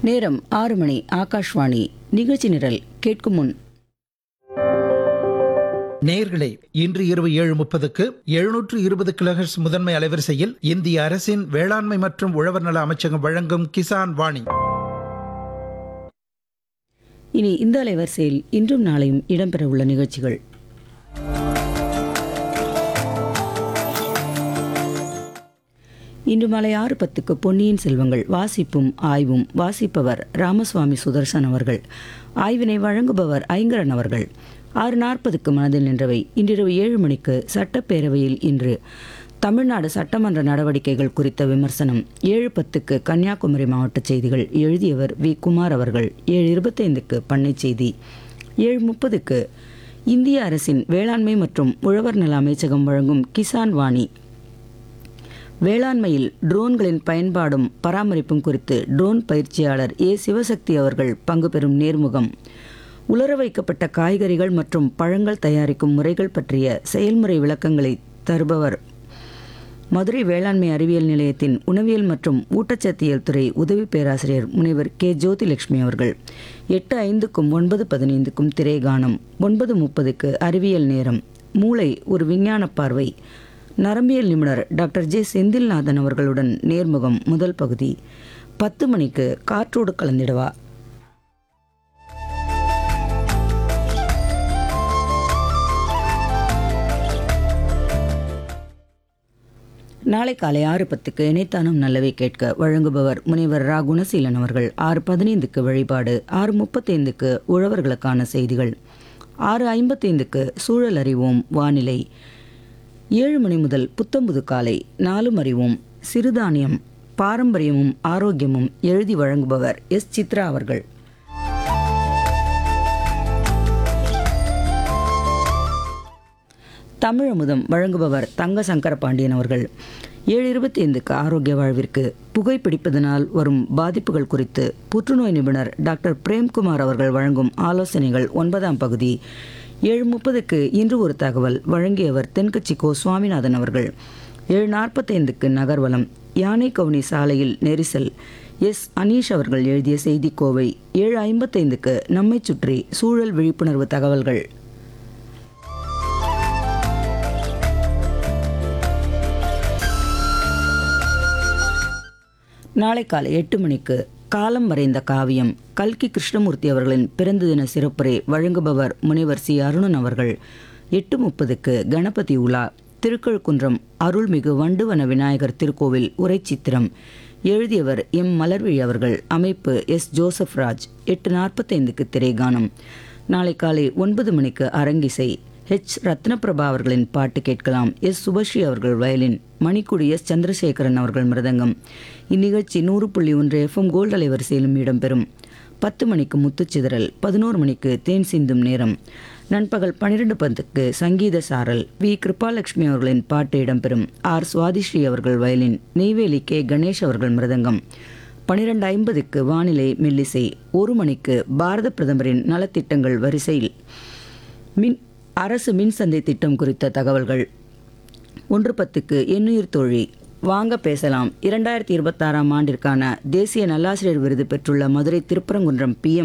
நேரம் ஆறு மணி ஆகாஷ்வாணி நிகழ்ச்சி நிரல் கேட்கும் முன் நேயர்களே இன்று இரவு ஏழு முப்பதுக்கு எழுநூற்று இருபது கிலோஹெர்ட்ஸ் முதன்மை அலைவரிசையில் இந்திய அரசின் வேளாண்மை மற்றும் உழவர் நல அமைச்சகம் வழங்கும் கிசான் வாணி இனி இந்த அலைவரிசையில் இன்றும் நாளையும் இடம்பெறவுள்ள நிகழ்ச்சிகள் இன்று மாலை ஆறு பத்துக்கு பொன்னியின் செல்வங்கள் வாசிப்பும் ஆய்வும் வாசிப்பவர் ராமசுவாமி சுதர்சன் அவர்கள் ஆய்வினை வழங்குபவர் ஐங்கரன் அவர்கள் ஆறு நாற்பதுக்கு மனதில் நின்றவை இன்றிரவு ஏழு மணிக்கு சட்டப்பேரவையில் இன்று தமிழ்நாடு சட்டமன்ற நடவடிக்கைகள் குறித்த விமர்சனம் ஏழு பத்துக்கு கன்னியாகுமரி மாவட்ட செய்திகள் எழுதியவர் வி குமார் அவர்கள் ஏழு இருபத்தைந்துக்கு பண்ணை செய்தி ஏழு முப்பதுக்கு இந்திய அரசின் வேளாண்மை மற்றும் உழவர் நல அமைச்சகம் வழங்கும் கிசான் வாணி வேளாண்மையில் ட்ரோன்களின் பயன்பாடும் பராமரிப்பும் குறித்து ட்ரோன் பயிற்சியாளர் ஏ சிவசக்தி அவர்கள் பங்கு பெறும் நேர்முகம் உலர வைக்கப்பட்ட காய்கறிகள் மற்றும் பழங்கள் தயாரிக்கும் முறைகள் பற்றிய செயல்முறை விளக்கங்களை தருபவர் மதுரை வேளாண்மை அறிவியல் நிலையத்தின் உணவியல் மற்றும் ஊட்டச்சத்தியல் துறை உதவி பேராசிரியர் முனைவர் கே ஜோதிலட்சுமி அவர்கள் எட்டு ஐந்துக்கும் ஒன்பது பதினைந்துக்கும் திரைகானம் ஒன்பது முப்பதுக்கு அறிவியல் நேரம் மூளை ஒரு விஞ்ஞான பார்வை நரம்பியல் நிபுணர் டாக்டர் ஜே செந்தில்நாதன் அவர்களுடன் நேர்முகம் முதல் பகுதி பத்து மணிக்கு காற்றோடு கலந்திடவா நாளை காலை ஆறு பத்துக்கு இணைத்தானும் நல்லவை கேட்க வழங்குபவர் முனைவர் ரா குணசீலன் அவர்கள் ஆறு பதினைந்துக்கு வழிபாடு ஆறு முப்பத்தைந்துக்கு உழவர்களுக்கான செய்திகள் ஆறு ஐம்பத்தைந்துக்கு சூழல் அறிவோம் வானிலை ஏழு மணி முதல் புத்தம்புது காலை நாலும் அறிவோம் சிறுதானியம் பாரம்பரியமும் ஆரோக்கியமும் எழுதி வழங்குபவர் எஸ் சித்ரா அவர்கள் தமிழமுதம் வழங்குபவர் தங்க சங்கர பாண்டியன் அவர்கள் ஏழு இருபத்தி ஐந்துக்கு ஆரோக்கிய வாழ்விற்கு புகைப்பிடிப்பதனால் வரும் பாதிப்புகள் குறித்து புற்றுநோய் நிபுணர் டாக்டர் பிரேம்குமார் அவர்கள் வழங்கும் ஆலோசனைகள் ஒன்பதாம் பகுதி ஏழு முப்பதுக்கு இன்று ஒரு தகவல் வழங்கியவர் தென்கட்சி கோ சுவாமிநாதன் அவர்கள் ஏழு நாற்பத்தைந்துக்கு நகர்வலம் யானை கவுனி சாலையில் நெரிசல் எஸ் அனீஷ் அவர்கள் எழுதிய செய்தி கோவை ஏழு ஐம்பத்தைந்துக்கு நம்மை சுற்றி சூழல் விழிப்புணர்வு தகவல்கள் நாளை காலை எட்டு மணிக்கு காலம் வரைந்த காவியம் கல்கி கிருஷ்ணமூர்த்தி அவர்களின் பிறந்த தின சிறப்புரை வழங்குபவர் முனைவர் சி அருணன் அவர்கள் எட்டு முப்பதுக்கு கணபதி உலா திருக்கழுக்குன்றம் அருள்மிகு வண்டுவன விநாயகர் திருக்கோவில் உரைச்சித்திரம் எழுதியவர் எம் மலர்விழி அவர்கள் அமைப்பு எஸ் ஜோசப் ராஜ் எட்டு நாற்பத்தைந்துக்கு திரைகானம் நாளை காலை ஒன்பது மணிக்கு அரங்கிசை ஹெச் ரத்னபிரபா அவர்களின் பாட்டு கேட்கலாம் எஸ் சுபஸ்ரீ அவர்கள் வயலின் மணிக்குடி எஸ் சந்திரசேகரன் அவர்கள் மிருதங்கம் இந்நிகழ்ச்சி நூறு புள்ளி ஒன்று எஃப்எம் கோல்டு அலைவரிசையிலும் இடம்பெறும் பத்து மணிக்கு முத்துச்சிதறல் பதினோரு மணிக்கு தேன் சிந்தும் நேரம் நண்பகல் பன்னிரெண்டு பத்துக்கு சங்கீத சாரல் வி கிருபாலட்சுமி அவர்களின் பாட்டு இடம்பெறும் ஆர் சுவாதிஸ்ரீ அவர்கள் வயலின் நெய்வேலி கே கணேஷ் அவர்கள் மிருதங்கம் பனிரெண்டு ஐம்பதுக்கு வானிலை மெல்லிசை ஒரு மணிக்கு பாரத பிரதமரின் நலத்திட்டங்கள் வரிசையில் மின் அரசு மின் சந்தை திட்டம் குறித்த தகவல்கள் ஒன்று பத்துக்கு எண்ணுயிர் தோழி வாங்க பேசலாம் இரண்டாயிரத்தி இருபத்தாறாம் ஆண்டிற்கான தேசிய நல்லாசிரியர் விருது பெற்றுள்ள மதுரை திருப்பரங்குன்றம் பி